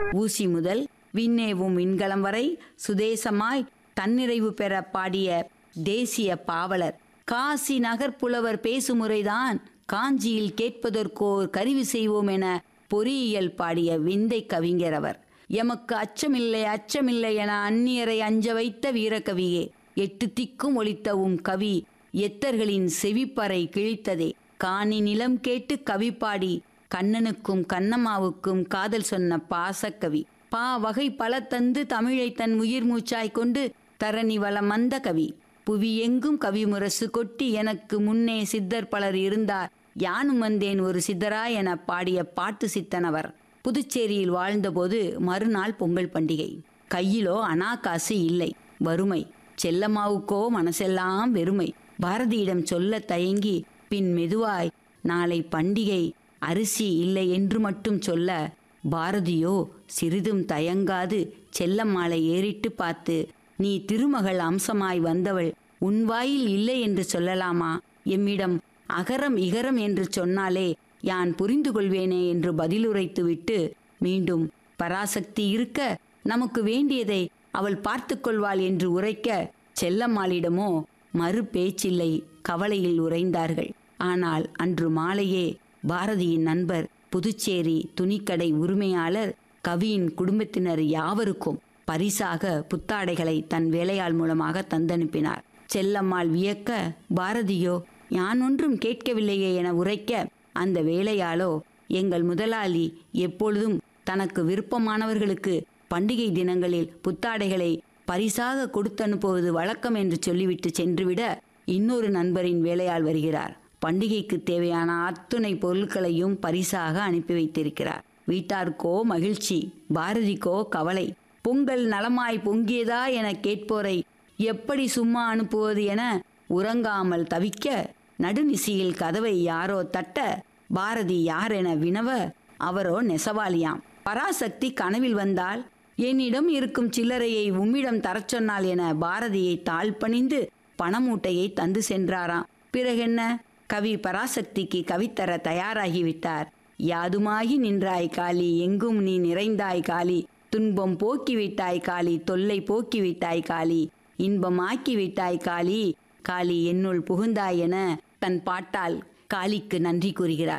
ஊசி முதல் விண்ணேவும் விண்கலம் வரை சுதேசமாய் தன்னிறைவு பெற பாடிய தேசிய பாவலர் காசி நகர்ப்புலவர் பேசுமுறைதான் காஞ்சியில் கேட்பதற்கோர் கருவி செய்வோம் என பொறியியல் பாடிய விந்தை கவிஞர் அவர் எமக்கு அச்சமில்லை அச்சமில்லை என அந்நியரை அஞ்ச வைத்த வீரகவியே எட்டு திக்கும் ஒலித்த உம் கவி எத்தர்களின் செவிப்பறை கிழித்ததே காணி நிலம் கேட்டு கவி பாடி கண்ணனுக்கும் கண்ணம்மாவுக்கும் காதல் சொன்ன பாசக்கவி பா வகை பல தந்து தமிழை தன் உயிர் மூச்சாய் கொண்டு தரணி வளம் வந்த கவி புவி எங்கும் கவி முரசு கொட்டி எனக்கு முன்னே சித்தர் பலர் இருந்தார் யானும் வந்தேன் ஒரு சித்தரா என பாடிய பாட்டு சித்தனவர் புதுச்சேரியில் வாழ்ந்தபோது மறுநாள் பொங்கல் பண்டிகை கையிலோ அனா காசு இல்லை வறுமை செல்லம்மாவுக்கோ மனசெல்லாம் வெறுமை பாரதியிடம் சொல்ல தயங்கி பின் மெதுவாய் நாளை பண்டிகை அரிசி இல்லை என்று மட்டும் சொல்ல பாரதியோ சிறிதும் தயங்காது செல்லம்மாளை ஏறிட்டு பார்த்து நீ திருமகள் அம்சமாய் வந்தவள் உன் வாயில் இல்லை என்று சொல்லலாமா எம்மிடம் அகரம் இகரம் என்று சொன்னாலே யான் புரிந்து கொள்வேனே என்று பதிலுரைத்துவிட்டு மீண்டும் பராசக்தி இருக்க நமக்கு வேண்டியதை அவள் பார்த்து கொள்வாள் என்று உரைக்க செல்லம்மாளிடமோ மறு பேச்சில்லை கவலையில் உறைந்தார்கள் ஆனால் அன்று மாலையே பாரதியின் நண்பர் புதுச்சேரி துணிக்கடை உரிமையாளர் கவியின் குடும்பத்தினர் யாவருக்கும் பரிசாக புத்தாடைகளை தன் வேலையாள் மூலமாக தந்தனுப்பினார் செல்லம்மாள் வியக்க பாரதியோ யான் ஒன்றும் கேட்கவில்லையே என உரைக்க அந்த வேலையாளோ எங்கள் முதலாளி எப்பொழுதும் தனக்கு விருப்பமானவர்களுக்கு பண்டிகை தினங்களில் புத்தாடைகளை பரிசாக கொடுத்தனுப்புவது வழக்கம் என்று சொல்லிவிட்டு சென்றுவிட இன்னொரு நண்பரின் வேலையாள் வருகிறார் பண்டிகைக்கு தேவையான அத்துணை பொருட்களையும் பரிசாக அனுப்பி வைத்திருக்கிறார் வீட்டார்க்கோ மகிழ்ச்சி பாரதிக்கோ கவலை பொங்கல் நலமாய் பொங்கியதா என கேட்போரை எப்படி சும்மா அனுப்புவது என உறங்காமல் தவிக்க நடுநிசியில் கதவை யாரோ தட்ட பாரதி யார் என வினவ அவரோ நெசவாளியாம் பராசக்தி கனவில் வந்தால் என்னிடம் இருக்கும் சில்லறையை உம்மிடம் தரச் சொன்னாள் என பாரதியை தாழ் பணிந்து பணமூட்டையை தந்து சென்றாராம் பிறகென்ன கவி பராசக்திக்கு கவித்தர தயாராகிவிட்டார் யாதுமாகி நின்றாய் காளி எங்கும் நீ நிறைந்தாய் காளி துன்பம் போக்கிவிட்டாய் காளி தொல்லை போக்கிவிட்டாய் காளி இன்பமாக்கி விட்டாய் காளி காளி என்னுள் புகுந்தாய் என தன் பாட்டால் காளிக்கு நன்றி கூறுகிறார்